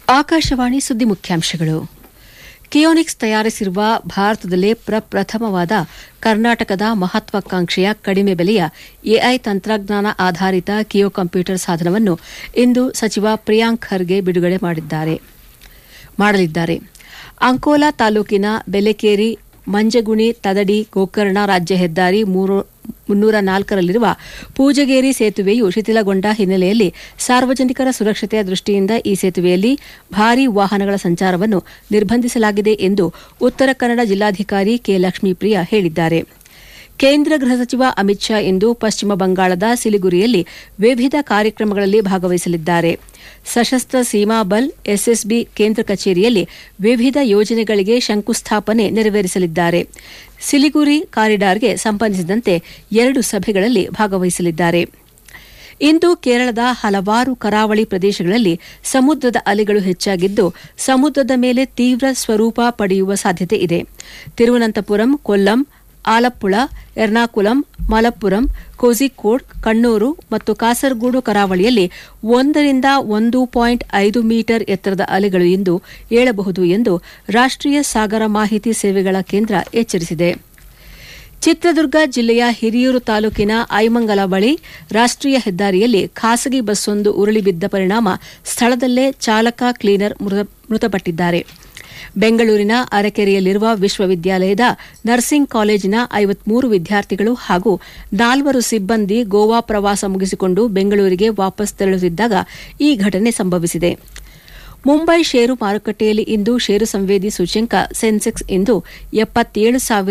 ಆಕಾಶವಾಣಿ ಸುದ್ದಿ ಮುಖ್ಯಾಂಶಗಳು ಕಿಯೋನಿಕ್ಸ್ ತಯಾರಿಸಿರುವ ಭಾರತದಲ್ಲೇ ಪ್ರಪ್ರಥಮವಾದ ಕರ್ನಾಟಕದ ಮಹತ್ವಾಕಾಂಕ್ಷೆಯ ಕಡಿಮೆ ಬೆಲೆಯ ಎಐ ತಂತ್ರಜ್ಞಾನ ಆಧಾರಿತ ಕಿಯೋ ಕಂಪ್ಯೂಟರ್ ಸಾಧನವನ್ನು ಇಂದು ಸಚಿವ ಪ್ರಿಯಾಂಕ್ ಖರ್ಗೆ ಬಿಡುಗಡೆ ಮಾಡಲಿದ್ದಾರೆ ಅಂಕೋಲಾ ತಾಲೂಕಿನ ಬೆಲೆಕೇರಿ ಮಂಜಗುಣಿ ತದಡಿ ಗೋಕರ್ಣ ರಾಜ್ಯ ಹೆದ್ದಾರಿ ಮುನ್ನೂರ ನಾಲ್ಕರಲ್ಲಿರುವ ಪೂಜಗೇರಿ ಸೇತುವೆಯು ಶಿಥಿಲಗೊಂಡ ಹಿನ್ನೆಲೆಯಲ್ಲಿ ಸಾರ್ವಜನಿಕರ ಸುರಕ್ಷತೆಯ ದೃಷ್ಟಿಯಿಂದ ಈ ಸೇತುವೆಯಲ್ಲಿ ಭಾರೀ ವಾಹನಗಳ ಸಂಚಾರವನ್ನು ನಿರ್ಬಂಧಿಸಲಾಗಿದೆ ಎಂದು ಉತ್ತರ ಕನ್ನಡ ಜಿಲ್ಲಾಧಿಕಾರಿ ಕೆ ಲಕ್ಷ್ಮೀಪ್ರಿಯ ಹೇಳಿದ್ದಾರೆ ಕೇಂದ್ರ ಗೃಹ ಸಚಿವ ಅಮಿತ್ ಶಾ ಇಂದು ಪಶ್ಚಿಮ ಬಂಗಾಳದ ಸಿಲಿಗುರಿಯಲ್ಲಿ ವಿವಿಧ ಕಾರ್ಯಕ್ರಮಗಳಲ್ಲಿ ಭಾಗವಹಿಸಲಿದ್ದಾರೆ ಸಶಸ್ತ್ರ ಸೀಮಾ ಬಲ್ ಎಸ್ಎಸ್ಬಿ ಕೇಂದ್ರ ಕಚೇರಿಯಲ್ಲಿ ವಿವಿಧ ಯೋಜನೆಗಳಿಗೆ ಶಂಕುಸ್ಥಾಪನೆ ನೆರವೇರಿಸಲಿದ್ದಾರೆ ಸಿಲಿಗುರಿ ಕಾರಿಡಾರ್ಗೆ ಸಂಬಂಧಿಸಿದಂತೆ ಎರಡು ಸಭೆಗಳಲ್ಲಿ ಭಾಗವಹಿಸಲಿದ್ದಾರೆ ಇಂದು ಕೇರಳದ ಹಲವಾರು ಕರಾವಳಿ ಪ್ರದೇಶಗಳಲ್ಲಿ ಸಮುದ್ರದ ಅಲೆಗಳು ಹೆಚ್ಚಾಗಿದ್ದು ಸಮುದ್ರದ ಮೇಲೆ ತೀವ್ರ ಸ್ವರೂಪ ಪಡೆಯುವ ಸಾಧ್ಯತೆ ಇದೆ ತಿರುವನಂತಪುರಂ ಕೊಲ್ಲಂ ಆಲಪ್ಪುಳ ಎರ್ನಾಕುಲಂ ಮಲಪ್ಪುರಂ ಕೋಝಿಕೋಡ್ ಕಣ್ಣೂರು ಮತ್ತು ಕಾಸರಗೂಡು ಕರಾವಳಿಯಲ್ಲಿ ಒಂದರಿಂದ ಒಂದು ಪಾಯಿಂಟ್ ಐದು ಮೀಟರ್ ಎತ್ತರದ ಅಲೆಗಳು ಇಂದು ಏಳಬಹುದು ಎಂದು ರಾಷ್ಟೀಯ ಸಾಗರ ಮಾಹಿತಿ ಸೇವೆಗಳ ಕೇಂದ್ರ ಎಚ್ಚರಿಸಿದೆ ಚಿತ್ರದುರ್ಗ ಜಿಲ್ಲೆಯ ಹಿರಿಯೂರು ತಾಲೂಕಿನ ಐಮಂಗಲ ಬಳಿ ರಾಷ್ಟೀಯ ಹೆದ್ದಾರಿಯಲ್ಲಿ ಖಾಸಗಿ ಬಸ್ಸೊಂದು ಉರುಳಿ ಬಿದ್ದ ಪರಿಣಾಮ ಸ್ಥಳದಲ್ಲೇ ಚಾಲಕ ಕ್ಲೀನರ್ ಮೃತಪಟ್ಟಿದ್ದಾರೆ ಬೆಂಗಳೂರಿನ ಅರಕೆರೆಯಲ್ಲಿರುವ ವಿಶ್ವವಿದ್ಯಾಲಯದ ನರ್ಸಿಂಗ್ ಕಾಲೇಜಿನ ಐವತ್ಮೂರು ವಿದ್ಯಾರ್ಥಿಗಳು ಹಾಗೂ ನಾಲ್ವರು ಸಿಬ್ಬಂದಿ ಗೋವಾ ಪ್ರವಾಸ ಮುಗಿಸಿಕೊಂಡು ಬೆಂಗಳೂರಿಗೆ ವಾಪಸ್ ತೆರಳುತ್ತಿದ್ದಾಗ ಈ ಘಟನೆ ಸಂಭವಿಸಿದೆ ಮುಂಬೈ ಷೇರು ಮಾರುಕಟ್ಟೆಯಲ್ಲಿ ಇಂದು ಷೇರು ಸಂವೇದಿ ಸೂಚ್ಯಂಕ ಸೆನ್ಸೆಕ್ಸ್ ಇಂದು ಎಪ್ಪತ್ತೇಳು ಸಾವಿರ